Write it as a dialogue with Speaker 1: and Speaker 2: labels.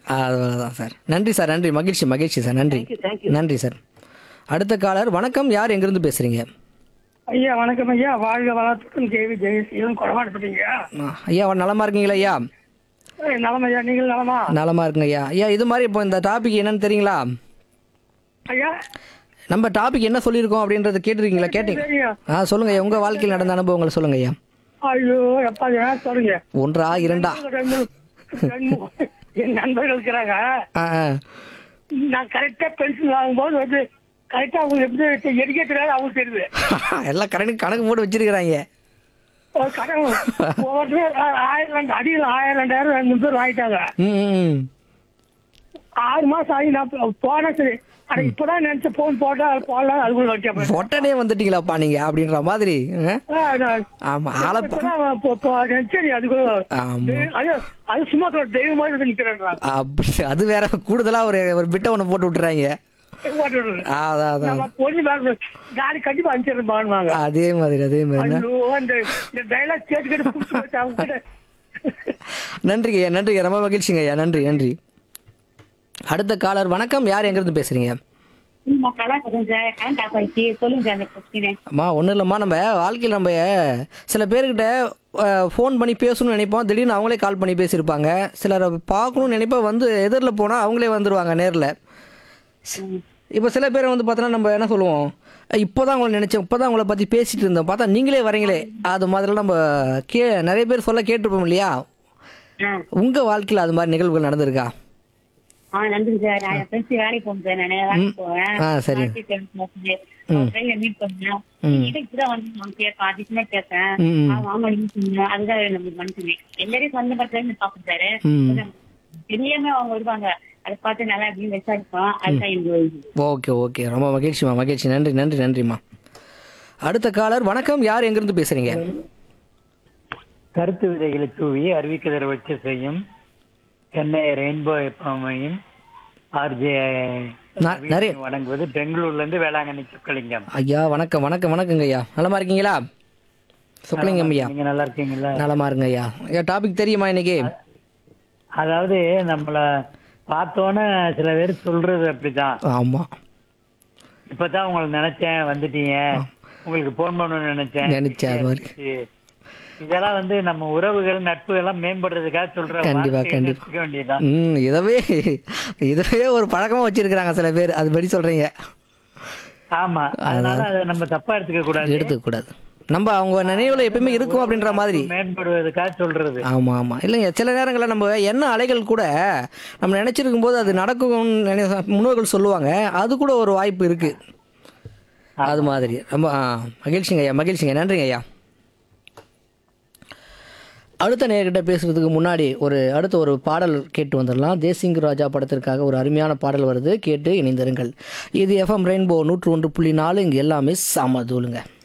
Speaker 1: அவ்வளோதான் சார் நன்றி சார் நன்றி மகிழ்ச்சி மகிழ்ச்சி சார் நன்றி
Speaker 2: Thank you, thank you.
Speaker 1: நன்றி சார் அடுத்த காலர் வணக்கம் யார் எங்கிருந்து பேசுறீங்க
Speaker 2: ஐயா வணக்கம் ஐயா வாழ்க வளத்துடன் கேவி ஜெயசீலன் குறமாட்டப்பட்டீங்க
Speaker 1: ஆ, ஐயா நலமா இருக்கீங்களா ஐயா
Speaker 2: நலம் ஐயா நீங்கள் நலமா
Speaker 1: நலமா இருக்குங்க ஐயா ஐயா இது மாதிரி இப்போ இந்த டாபிக் என்னன்னு தெரியுங்களா
Speaker 2: ஐயா
Speaker 1: நம்ம டாபிக் என்ன சொல்லியிருக்கோம் அப்படின்றத கேட்டிருக்கீங்களா கேட்டீங்க
Speaker 2: சரிங்க
Speaker 1: ஆ சொல்லுங்க ஐயா உங்க வாழ்க்கையில் நடந்த அனுபவங்களை சொல்லுங்க ஐயா
Speaker 2: ஐயோ எப்பா என்ன சொல்லுங்க
Speaker 1: ஒன்றா இரண்டா
Speaker 2: ரெண்டு ரெண்டு என் நண்பர்கள் இருக்கிறாங்க
Speaker 1: ஆ ஆ.
Speaker 2: நான் கரெக்டா பென்சில் வாங்கும்போது வந்து கரெக்டா அவங்க எப்படி எரிக்க தெரியாது அவங்களுக்கு தெரியுது
Speaker 1: எல்லாம் கணக்கு கணக்கு போட்டு வச்சிருக்கிறாங்க
Speaker 2: ஒரு கடன் ஒவ்வொருத்தரும் ஆயிரம் ரெண்டு அடியில் ஆயிரம் ரெண்டாயிரம் ரெண்டு பேர் வாங்கிட்டாங்க
Speaker 1: ம் ம், ம்
Speaker 2: ஆறு மாசம் ஆகி நான் போ- போனேன் சரி ஆனா இப்பதான் நினைச்ச போன் போட்டா அது போடலாம் அதுக்குள்ள வச்சேன்
Speaker 1: உடனே வந்துட்டீங்களாப்பா நீங்க அப்படின்ற மாதிரி ஆ?
Speaker 2: ஆ, நான்
Speaker 1: ஆமா ஆளப்பா
Speaker 2: இப்பதான் போ- போ- நினைச்சேன் அதுக்குள்ள
Speaker 1: ஆமா
Speaker 2: அது அது சும்மா சொல்ற தெய்வம் மாதிரி வந்து நிக்கிறேன்
Speaker 1: அப்படி அது வேற கூடுதலா ஒரு ஒரு பிட்ட ஒன்று போட்டு விட்டுறாங்க ஆ, அதான் அதான்
Speaker 2: நம்ம பொண்ணு வேற நாளைக்கு கண்டிப்பா அனுப்பிச்சிடுறேன் பாருவாங்க
Speaker 1: அதே மாதிரி அதே மாதிரி தான்.
Speaker 2: ஐயோ அந்த இந்த டைலாக் கேட்டுக்கிட்டு புடிச்சு வச்சு அவங்க கிட்ட
Speaker 1: நன்றிங்க ஐயா நன்றிங்க ரொம்ப மகிழ்ச்சிங்க ஐயா நன்றி நன்றி அடுத்த காலர் வணக்கம் யார் எங்கிருந்து பேசுறீங்க
Speaker 3: நான் கலா சொல்றேன் சார் கரண்ட் ஆஃப் ஆயிடுச்சு சொல்லுங்க சார் அந்த கொஸ்டின்
Speaker 1: அம்மா ஒன்றும் இல்லைம்மா நம்ம வாழ்க்கையில் நம்ம சில பேர்கிட்ட ஃபோன் பண்ணி பேசணும்னு நினைப்போம் திடீர்னு அவங்களே கால் பண்ணி பேசியிருப்பாங்க சிலரை பார்க்கணும்னு நினைப்போம் வந்து எதிரில் போனால் அவங்களே வந்துடுவாங்க நேரில் இப்போ சில பேர் வந்து பார்த்தோன்னா நம்ம என்ன சொல்லுவோம் இப்போ தான் உங்களை நினச்சேன் இப்போ தான் உங்களை பற்றி பேசிட்டு இருந்தோம் பார்த்தா நீங்களே வரீங்களே அது மாதிரிலாம் நம்ம கே நிறைய பேர் சொல்ல கேட்டிருப்போம் இல்லையா உங்கள் வாழ்க்கையில் அது மாதிரி நிகழ்வுகள் நடந்திருக்கா
Speaker 3: ஆ நன்றி சார் நான் என் ஃப்ரெண்ட்ஸ் வேலைக்கு போகணும் சார் நான் வேலைக்கு போவேன்
Speaker 1: ஆ, சரி.
Speaker 3: ட்ரெயின்ல மீட் பண்ணேன் இதுக்கு தான் வந்து நான் கேட்பேன் அதிகமா கேட்பேன்
Speaker 1: ம்.
Speaker 3: ஆ, ஆமா நீங்க சொன்னீங்க அதுதான் நம்மளுக்கு மனசுமே எல்லாரையும் சொந்த பத்திரம் பார்ப்போம் சார்
Speaker 1: ம்.
Speaker 3: தெரியாம அவங்க வருவாங்க அதை பார்த்து நல்லா அப்படின்னு விசாரிப்போம் அதுதான் எனக்கு
Speaker 1: ஓகே ஓகே ரொம்ப மகிழ்ச்சிம்மா மகிழ்ச்சி நன்றி நன்றி நன்றிம்மா அடுத்த காலர் வணக்கம் யார் எங்கிருந்து பேசுறீங்க
Speaker 4: கருத்து விதைகளை தூவி அறிவிக்கதர் வச்சு செய்யும் சென்னை ரெயின்போ எப்பமையும் ஆர்ஜே
Speaker 1: நான் நிறைய
Speaker 4: வழங்குவது பெங்களூர்ல இருந்து வேளாங்கண்ணி சுக்கலிங்கம்
Speaker 1: ஐயா வணக்கம் வணக்கம் வணக்கங்க ஐயா நலமா இருக்கீங்களா சுக்கலிங்கம் ஐயா
Speaker 4: நீங்க நல்லா இருக்கீங்களா
Speaker 1: நலமா இருங்க ஐயா ஐயா டாபிக் தெரியுமா இன்னைக்கு
Speaker 4: அதாவது நம்மள பார்த்தோன்னே சில பேர் சொல்றது அப்படிதான்
Speaker 1: ஆமா
Speaker 4: இப்பதான் உங்களை நினைச்சேன் வந்துட்டீங்க உங்களுக்கு போன் பண்ணணும்னு நினைச்சேன்
Speaker 1: நினைச்சேன் அது மாதிரி.
Speaker 4: இதெல்லாம் வந்து நம்ம உறவுகள் நட்பு எல்லாம் மேம்படுறதுக்காக சொல்ற
Speaker 1: கண்டிப்பா,
Speaker 4: வார்த்தையை
Speaker 1: கண்டிப்பா.
Speaker 4: வச்சுக்க வேண்டியதுதான்
Speaker 1: ம் இதவே இதவே ஒரு பழக்கமா வச்சிருக்கிறாங்க சில பேர் அது படி சொல்றீங்க
Speaker 4: ஆமா அதனால அதை நம்ம தப்பா எடுத்துக்க கூடாது
Speaker 1: எடுத்துக்க கூடாது நம்ம அவங்க நினைவுல எப்பயுமே இருக்கும் அப்படின்ற மாதிரி
Speaker 4: மேம்படுவதற்காக சொல்றது
Speaker 1: ஆமா ஆமா இல்லைங்க சில நேரங்களில் நம்ம என்ன அலைகள் கூட நம்ம நினைச்சிருக்கும் போது அது நடக்கும் நினை முன்னோர்கள் சொல்லுவாங்க அது கூட ஒரு வாய்ப்பு இருக்கு அது மாதிரி ரொம்ப ஆ, மகிழ்ச்சிங்க ஐயா மகிழ்ச்சிங்க நன்றிங்க ஐயா அடுத்த நேர்கிட்ட பேசுறதுக்கு முன்னாடி ஒரு அடுத்த ஒரு பாடல் கேட்டு வந்துடலாம் தேசிங் ராஜா படத்திற்காக ஒரு அருமையான பாடல் வருது கேட்டு இணைந்திருங்கள் இது எஃப்எம் ரெயின்போ நூற்று ஒன்று புள்ளி நாலு இங்கே எல்லாமே சமதூளுங்க